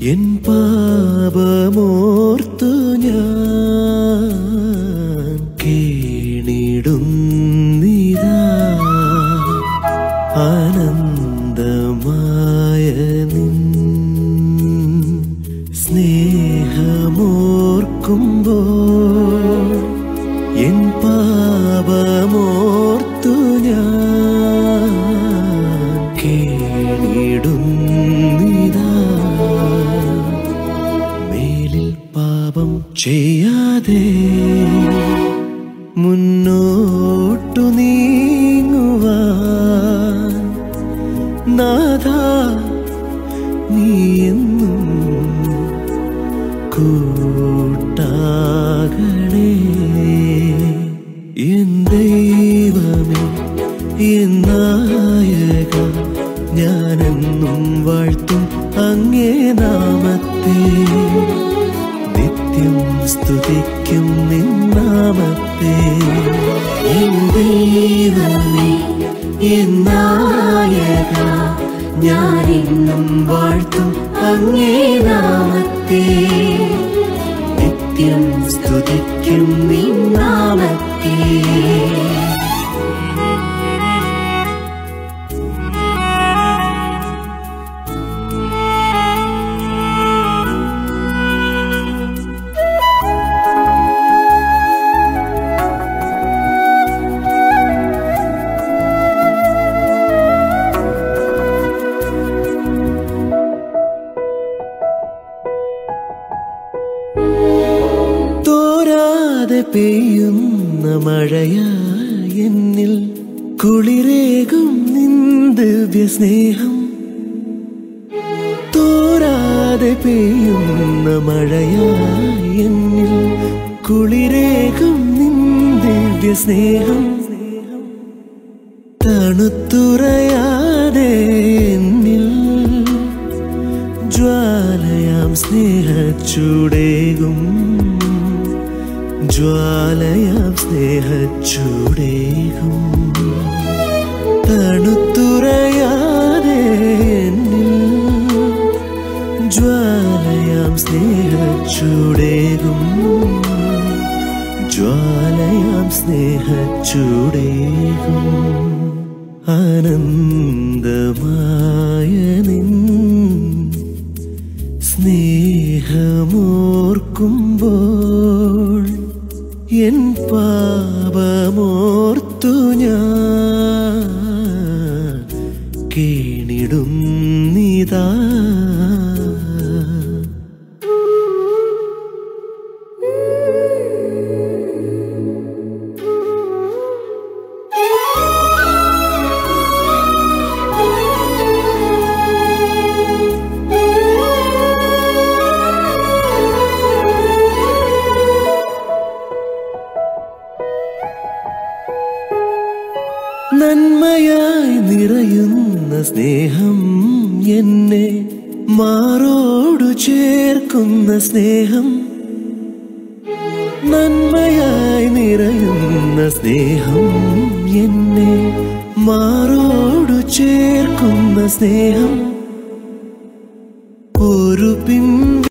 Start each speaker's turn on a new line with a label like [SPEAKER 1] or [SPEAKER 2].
[SPEAKER 1] N പാപമോർത്തു ഞാൻ കേണിടുന്നിതാ ആനന്ദമായ നിൻ സ്നേഹമോർക്കുമ്പോൾ N പാപമോർത്തു ഞാൻ കേണിടുന്നിതാ മേലിൽ പാപം ചെയ്യാതെ മുന്നോട്ടു നീങ്ങുവാൻ നാഥ നീ എന്നും കൂട്ടാകണേ എൻ ദൈവമേ എൻ നായക ഞാനെന്നും വാഴ്ത്തും അങ്ങേ നാമത്തെ നിത്യം സ്തുതിക്കും നിന്നാമത്തെ എൻ ദൈവമേ എൻ നായക ഞാനെന്നും വാഴ്ത്തും അങ്ങേ നാമത്തെ നിത്യം സ്തുതിക്കും നിന്നാമത്തെ തോരാതെ പെയ്യുന്ന മഴയായി എന്നിൽ കുളിരേകും നിൻ ദിവ്യ സ്നേഹം തോരാതെ പെയ്യുന്ന മഴയായി എന്നിൽ കുളിരേകും നിൻ ദിവ്യ സ്നേഹം തണുത്തുറയാതെ എന്നിൽ ജ്വാലയാം സ്നേഹച്ചൂടേകും ജ്വാലയാം സ്നേഹച്ചൂടേകും തണുത്തുറയാതെ എന്നിൽ ജ്വാലയാം സ്നേഹച്ചൂടേകും ജ്വാലയാം സ്നേഹച്ചൂടേകും ആനന്ദമായ നിൻ സ്നേഹമോർക്കുമ്പോൾ എൻ പാപമോർത്തു ഞാൻ കേണിടുന്നിതാ നന്മയായി നിറയുന്ന സ്നേഹം എന്നെ മാറോടു ചേർക്കുന്ന സ്നേഹം നന്മയായി നിറയുന്ന സ്നേഹം എന്നെ മാറോടു ചേർക്കുന്ന സ്നേഹം ഒരു പിൻ